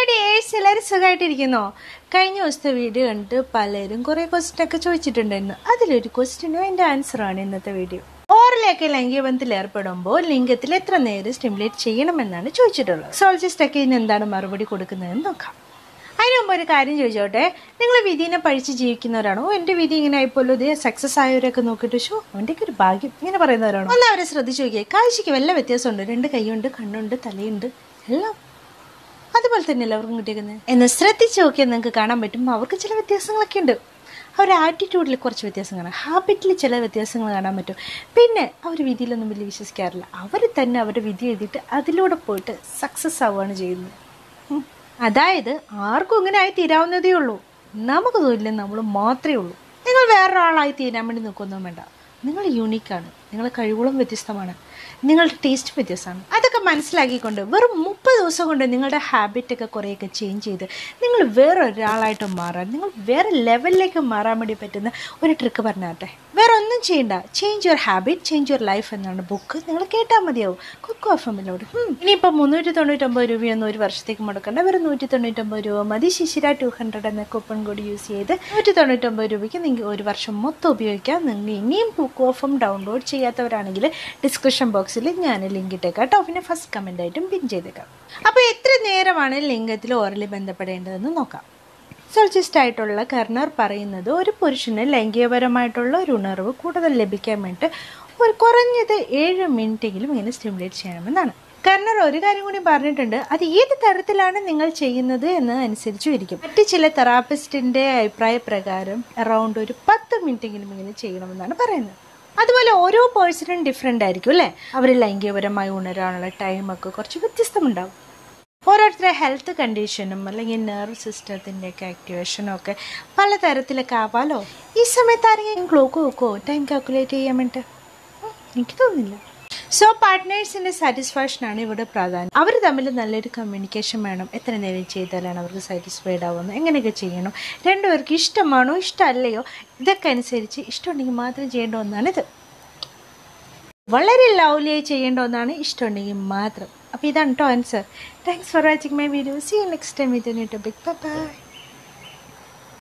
Dears എല്ലാവരും സുഖമായിട്ടിരിക്കുന്നോ കഴിഞ്ഞ ദിവസത്തെ വീഡിയോ കണ്ടിട്ട് പലരും കുറേ ക്വസ്റ്റ്യൻ ഒക്കെ ചോദിച്ചിട്ടുണ്ടായിരുന്നു അതിലൊരു ക്വസ്റ്റ്യനും അതിൻ്റെ ആൻസറാണ് ഇന്നത്തെ വീഡിയോ ഓറിലൊക്കെ ലൈംഗിക ബന്ധത്തിൽ ഏർപ്പെടുമ്പോൾ ലിംഗത്തിൽ എത്ര നേരം സ്റ്റിമുലേറ്റ് ചെയ്യണമെന്നാണ് ചോദിച്ചിട്ടുള്ളത് സോൾജിസ്റ്റ് ഒക്കെ ഇതിന് എന്താണ് മറുപടി കൊടുക്കുന്നതെന്ന് നോക്കാം അതിന് മുമ്പ് ഒരു കാര്യം ചോദിച്ചോട്ടെ നിങ്ങൾ വിധിനെ പഴിച്ച് ജീവിക്കുന്നവരാണോ ഓ എൻ്റെ വിധി ഇങ്ങനെ ആയിപ്പോലും ഇത് സക്സസ് ആയവരൊക്കെ നോക്കിയിട്ട് ഷോ അവൻ്റെയൊക്കെ ഒരു ഭാഗ്യം ഇങ്ങനെ പറയുന്നവരാണോ ഒന്ന് അവരെ ശ്രദ്ധിച്ചു നോക്കിയേ കാഴ്ചയ്ക്ക് വല്ല വ്യത്യാസമുണ്ട് രണ്ട് കൈയുണ്ട് കണ്ണുണ്ട് തലയുണ്ട് എല്ലാം അതുപോലെ തന്നെയല്ലേ അവർക്കും കിട്ടിയേക്കുന്നത് എന്ന് ശ്രദ്ധിച്ച് നോക്കിയാൽ നിങ്ങൾക്ക് കാണാൻ പറ്റും അവർക്ക് ചില വ്യത്യാസങ്ങളൊക്കെ ഉണ്ട് അവരുടെ ആറ്റിറ്റ്യൂഡിൽ കുറച്ച് വ്യത്യാസം കാണാം ഹാബിറ്റിൽ ചില വ്യത്യാസങ്ങൾ കാണാൻ പറ്റും പിന്നെ അവർ വിധിയിലൊന്നും വലിയ വിശ്വസിക്കാറില്ല അവർ തന്നെ അവരുടെ വിധി എഴുതിയിട്ട് അതിലൂടെ പോയിട്ട് സക്സസ് ആവുകയാണ് ചെയ്യുന്നത് ഉം. അതായത് ആർക്കും ഇങ്ങനെ ആയി തീരാവുന്നതേ ഉള്ളൂ നമുക്ക് തോന്നില്ല നമ്മൾ മാത്രമേ ഉള്ളൂ നിങ്ങൾ വേറൊരാളായി തീരാൻ വേണ്ടി നിൽക്കൊന്നും വേണ്ട നിങ്ങൾ യൂണീക്കാണ് നിങ്ങളുടെ കഴിവുകളും വ്യത്യസ്തമാണ് നിങ്ങളുടെ ടേസ്റ്റ് വ്യത്യസ്തമാണ് അതൊക്കെ മനസ്സിലാക്കിക്കൊണ്ട് വെറും മുപ്പത് ദിവസം കൊണ്ട് നിങ്ങളുടെ ഹാബിറ്റൊക്കെ കുറേയൊക്കെ ചേഞ്ച് ചെയ്ത് നിങ്ങൾ വേറെ ഒരാളായിട്ട് മാറാൻ നിങ്ങൾ വേറെ ലെവലിലേക്ക് മാറാൻ വേണ്ടി പറ്റുന്ന ഒരു ട്രിക്ക് പറഞ്ഞാട്ടെ വേറെ ഒന്നും ചെയ്യണ്ട change your habit change your life എന്നാണ് ബുക്ക് നിങ്ങൾ കേട്ടാൽ മതിയാവും കുക്കു എഫ് എമ്മിലോട് ഇനിയിപ്പോൾ മുന്നൂറ്റി തൊണ്ണൂറ്റൊമ്പത് രൂപയൊന്നും ഒരു വർഷത്തേക്ക് മുടക്കണ്ട വെറും നൂറ്റി തൊണ്ണൂറ്റൊമ്പത് രൂപ മതി ശിശിര ടു ഹൺഡ്രഡ് എന്ന കൂപ്പൺ കോഡ് യൂസ് ചെയ്ത് നൂറ്റി തൊണ്ണൂറ്റൊമ്പത് രൂപയ്ക്ക് നിങ്ങൾക്ക് ഒരു വർഷം മൊത്തം ഉപയോഗിക്കാം നിങ്ങൾ ഇനിയും കുക്കു എഫ് എം ഡൗൺലോഡ് ചെയ്യാത്തവരാണെങ്കിൽ ഡിസ്ക്രിപ്ഷൻ ബോക്സിൽ ഞാൻ ലിങ്ക് ഇട്ടേക്കാം കേട്ടോ പിന്നെ ഫസ്റ്റ് കമൻ്റ് ആയിട്ടും പിൻ ചെയ്തേക്കാം അപ്പോൾ എത്ര നേരമാണ് ലിംഗത്തിൽ ഓറലി ബന്ധപ്പെടേണ്ടതെന്ന് നോക്കാം സോൾജിസ്റ്റ് ആയിട്ടുള്ള കർണർ പറയുന്നത് ഒരു പുരുഷന് ലൈംഗികപരമായിട്ടുള്ള ഒരു ഉണർവ് കൂടുതൽ ലഭിക്കാൻ വേണ്ടിയിട്ട് ഒരു കുറഞ്ഞത് ഏഴ് മിനിറ്റെങ്കിലും ഇങ്ങനെ സ്റ്റിമുലേറ്റ് ചെയ്യണമെന്നാണ് കർണർ ഒരു കാര്യം കൂടി പറഞ്ഞിട്ടുണ്ട് അത് ഏത് തരത്തിലാണ് നിങ്ങൾ ചെയ്യുന്നത് എന്ന് അനുസരിച്ചും ഇരിക്കും മറ്റ് ചില തെറാപ്പിസ്റ്റിന്റെ അഭിപ്രായ പ്രകാരം അറൗണ്ട് ഒരു പത്ത് മിനിറ്റെങ്കിലും ഇങ്ങനെ ചെയ്യണമെന്നാണ് പറയുന്നത് അതുപോലെ ഓരോ പേഴ്സണും ഡിഫറെൻ്റ് ആയിരിക്കും അല്ലേ അവർ ലൈംഗികപരമായി ഉണരാനുള്ള ടൈമൊക്കെ കുറച്ച് വ്യത്യസ്തമുണ്ടാവും ഓരോരുത്തരുടെ ഹെൽത്ത് കണ്ടീഷനും അല്ലെങ്കിൽ നെർവ് സിസ്റ്റത്തിൻ്റെ ഒക്കെ ആക്ടിവേഷനും ഒക്കെ പലതരത്തിലൊക്കെ ആവാലോ ഈ സമയത്ത് ആരെങ്കിലും ക്ലോക്ക് വെക്കുമോ ടൈം കാൽക്കുലേറ്റ് ചെയ്യാൻ വേണ്ടിയിട്ട് ഉം, എനിക്ക് തോന്നുന്നില്ല സോ പാർട്ട്നേഴ്സിൻ്റെ സാറ്റിസ്ഫാക്ഷനാണ് ഇവിടെ പ്രാധാന്യം അവർ തമ്മിൽ നല്ലൊരു കമ്മ്യൂണിക്കേഷൻ വേണം എത്ര നേരം ചെയ്താലാണ് അവർക്ക് സാറ്റിസ്ഫൈഡ് ആവുന്നത് എങ്ങനെയൊക്കെ ചെയ്യണം രണ്ടുപേർക്ക് ഇഷ്ടമാണോ ഇഷ്ടമല്ലയോ ഇതൊക്കെ അനുസരിച്ച് ഇഷ്ടമുണ്ടെങ്കിൽ മാത്രം ചെയ്യേണ്ട ഒന്നാണിത് വളരെ ലവ്ലിയായി ചെയ്യേണ്ട ഒന്നാണ് ഇഷ്ടമുണ്ടെങ്കിൽ മാത്രം അപ്പോൾ ഇതാണ് കേട്ടോ answer thanks for watching my video see next time with new topic by